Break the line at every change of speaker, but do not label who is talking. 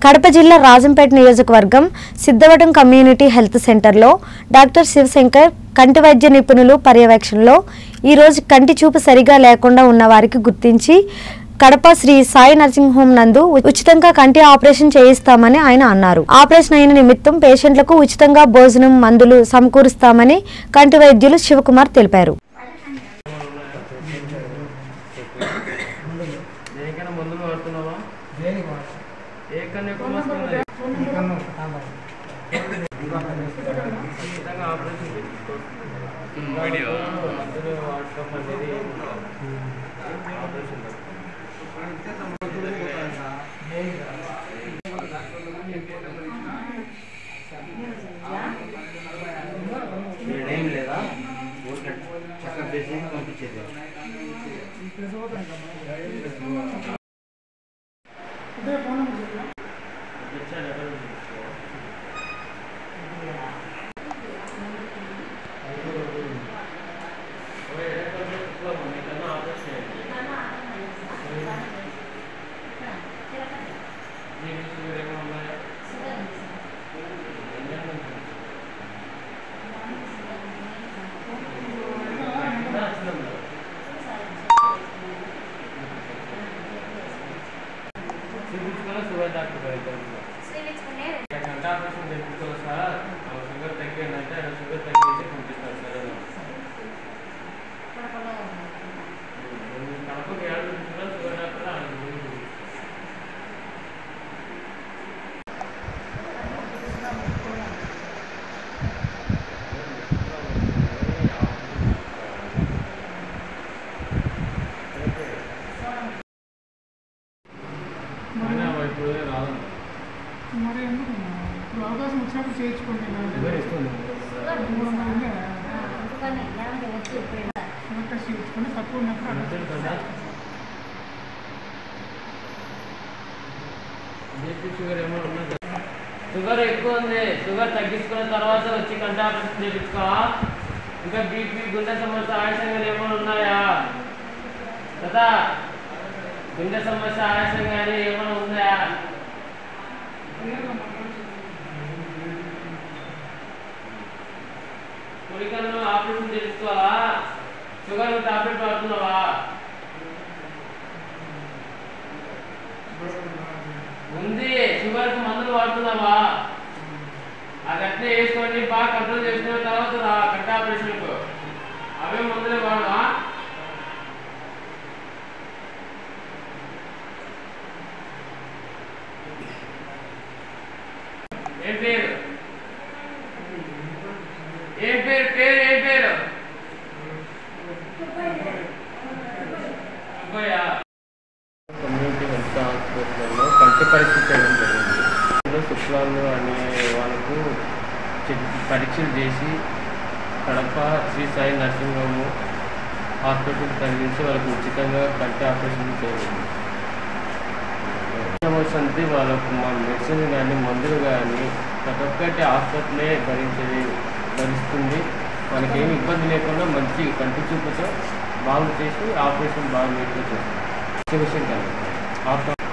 కడప జిల్లా రాజంపేట నియోజకవర్గం Siddhavatam community health సెంటర్లో డాక్టర్ శివశంకర్ కంటి వైద్య నిపుణులు పర్యవేక్షణలో ఈరోజు కంటి చూపు సరిగా లేకుండా ఉన్న వారికి గుర్తించి కడప శ్రీ సాయి నర్సింగ్ హోమ్ నందు ఉచితంగా కంటి ఆపరేషన్ చేయిస్తామని ఆయన అన్నారు ఆపరేషన్ అయిన నిమిత్తం పేషెంట్లకు ఉచితంగా భోజనం మందులు సమకూరుస్తామని కంటి వైద్యులు శివకుమార్ తెలిపారు
దేనికైనా మందులు వాడుతున్నావా
దేనికి వాడతాం?
ఏ కన్నా ఎక్కువ వస్తుంది
ఈ కన్ను కాండం.
ఖచ్చితంగా ఆపరేషన్ చేయించుకోవచ్చు మందులు వాడటం అనేది ఆపరేషన్
ఏం లేదా ఊరికే చక్కగా చేసి పంపించేది
ఇదే ఫోన్ నెంబర్ చెప్పినా?
తెచ్చాను ఎక్కడ నుంచి తెచ్చావు? ఓ ఏడే కొంచెం ఎక్కువ మీకన్నా ఆపరేషన్ చేయండి మీకు షుగర్ ఏమైనా ఉన్నాయా ఎన్ని ఏళ్ళ నుంచి? ఎక్కడ వచ్చిందమ్మా? చూపించుకున్నా షుగర్ డాక్టర్ గారు గంట ఆపరేషన్ చేయించుకోవాలి సార్ ఆ షుగర్ తగ్గిందంటే ఆయన షుగర్ తగ్గించి పంపిస్తారు సరే కడపకి ఏడు చూపించుకున్నా షుగర్ డాక్టర్ ఆయన గురించి అయినా ఇప్పుడు రాదు
మరి ఎందుకు ఇప్పుడు అవకాశం వచ్చినప్పుడు చేయించుకోండి
షుగర్ ఇస్తుంది
మూడు వందలు ఉందే. షుగర్ టెస్ట్ చేయించుకొని తక్కువ ఉన్నప్పుడు అక్కడ
అంతే కదా బీపీ షుగర్ ఏమో ఉన్నది షుగర్ ఎక్కువ ఉంది షుగర్ తగ్గించుకున్న తర్వాత వచ్చి కంటి ఆపరేషన్ చేయించుకో ఇంకా బీపీ గుండె సమస్య ఆయాసంగా ఏమైనా ఉన్నాయా కదా గుండె సమస్య ఆయాసం కానీ ఏమైనా ఉందా కుడికన్ను ఆపరేషన్ చేయించుకోవాలా షుగర్ టాబ్లెట్ వాడుతున్నావా ఉంది షుగర్ మందులు వాడుతున్నావా అది అట్లే వేసుకొని బాగా కంట్రోల్ చేసిన తర్వాత రా కట్ట ఆపరేషన్కు అవే మందులే వాడవా ఏం పేరు ఏం పేరు పేరు ఏం పేరు సుబ్బయ్య కమ్యూనిటీ హెల్త్ హాస్పిటల్లో కంటి పరీక్ష చేయడం జరిగింది ఇందులో శుక్లాలు అనే వాళ్ళకు చెక్ పరీక్షలు చేసి కడప శ్రీ సాయి నర్సింగ్ హోమ్ హాస్పిటల్కి తరలించి వాళ్ళకు ఉచితంగా కంటి ఆపరేషన్ చేయలేదు సంవత్సరానికి వాళ్ళకు మా మెడిసిన్ కానీ మందులు కానీ ప్రతి ఒక్కటి హాస్పిటలే భరించేది భరిస్తుంది వాళ్ళకి ఏమి ఇబ్బంది లేకుండా మంచి కంటి చూపుతో బాగు చేసి ఆపరేషన్ బాగా నీట్గా చేస్తుంది శివశంకర్ ఆపరేషన్